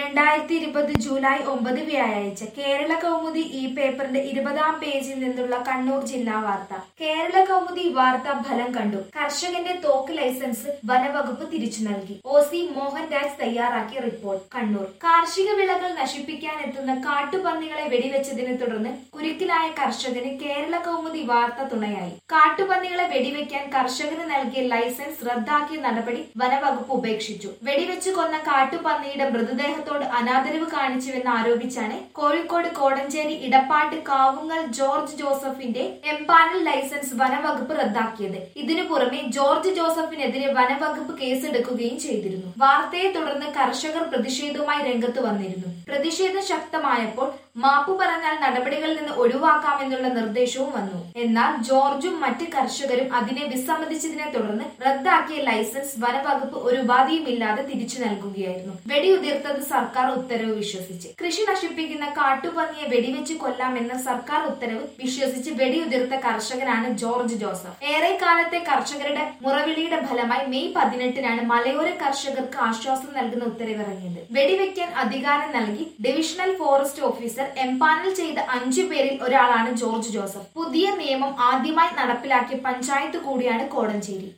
രണ്ടായിരത്തി ഇരുപത് ജൂലൈ ഒമ്പത് വ്യാഴാഴ്ച കേരള കൗമുദി ഈ പേപ്പറിന്റെ ഇരുപതാം പേജിൽ നിന്നുള്ള കണ്ണൂർ ജില്ലാ വാർത്ത കേരള കൗമുദി വാർത്താ ഫലം കണ്ടു കർഷകന്റെ തോക്ക് ലൈസൻസ് വനവകുപ്പ് തിരിച്ചു നൽകി ഒ സി മോഹൻരാജ് തയ്യാറാക്കിയ റിപ്പോർട്ട് കണ്ണൂർ കാർഷിക വിളകൾ നശിപ്പിക്കാനെത്തുന്ന കാട്ടുപന്നികളെ വെടിവെച്ചതിനെ തുടർന്ന് കുരുക്കിലായ കർഷകന് കേരള കൗമുദി വാർത്ത തുണയായി കാട്ടുപന്നികളെ വെടിവെക്കാൻ കർഷകന് നൽകിയ ലൈസൻസ് റദ്ദാക്കിയ നടപടി വനവകുപ്പ് ഉപേക്ഷിച്ചു വെടിവെച്ച് കൊന്ന കാട്ടുപന്നിയുടെ മൃതദേഹത്തോട് അനാദരവ് കാണിച്ചുവെന്ന് ആരോപിച്ചാണ് കോഴിക്കോട് കോടഞ്ചേരി ഇടപ്പാട്ട് കാവുങ്ങൽ ജോർജ് ജോസഫിന്റെ എംപാനൽ ലൈസൻസ് വനവകുപ്പ് റദ്ദാക്കിയത് ഇതിനു പുറമെ ജോർജ് ജോസഫിനെതിരെ വനവകുപ്പ് കേസെടുക്കുകയും ചെയ്തിരുന്നു വാർത്തയെ തുടർന്ന് കർഷകർ പ്രതിഷേധവുമായി രംഗത്ത് വന്നിരുന്നു പ്രതിഷേധം ശക്തമായപ്പോൾ മാപ്പു പറഞ്ഞാൽ നടപടികളിൽ നിന്ന് ഒഴിവാക്കാമെന്നുള്ള നിർദ്ദേശവും വന്നു എന്നാൽ ജോർജും മറ്റ് കർഷകരും അതിനെ വിസമ്മതിച്ചതിനെ തുടർന്ന് റദ്ദാക്കിയ ലൈസൻസ് വനവകുപ്പ് ഒരു ഉപാധിയുമില്ലാതെ തിരിച്ചു നൽകുകയായിരുന്നു വെടിയുതിർത്തത് സർക്കാർ ഉത്തരവ് വിശ്വസിച്ച് കൃഷി നശിപ്പിക്കുന്ന കാട്ടുപന്നിയെ വെടിവെച്ച് കൊല്ലാമെന്ന സർക്കാർ ഉത്തരവ് വിശ്വസിച്ച് വെടിയുതിർത്ത കർഷകനാണ് ജോർജ് ജോസഫ് ഏറെ കാലത്തെ കർഷകരുടെ മുറവിളിയുടെ ഫലമായി മെയ് പതിനെട്ടിനാണ് മലയോര കർഷകർക്ക് ആശ്വാസം നൽകുന്ന ഉത്തരവിറങ്ങിയത് വെടിവെക്കാൻ അധികാരം നൽകി ഡിവിഷണൽ ഫോറസ്റ്റ് ഓഫീസർ എംപാനൽ ചെയ്ത അഞ്ചു പേരിൽ ഒരാളാണ് ജോർജ് ജോസഫ് പുതിയ നിയമം ആദ്യമായി നടപ്പിലാക്കിയ പഞ്ചായത്ത് കൂടിയാണ് കോടഞ്ചേരി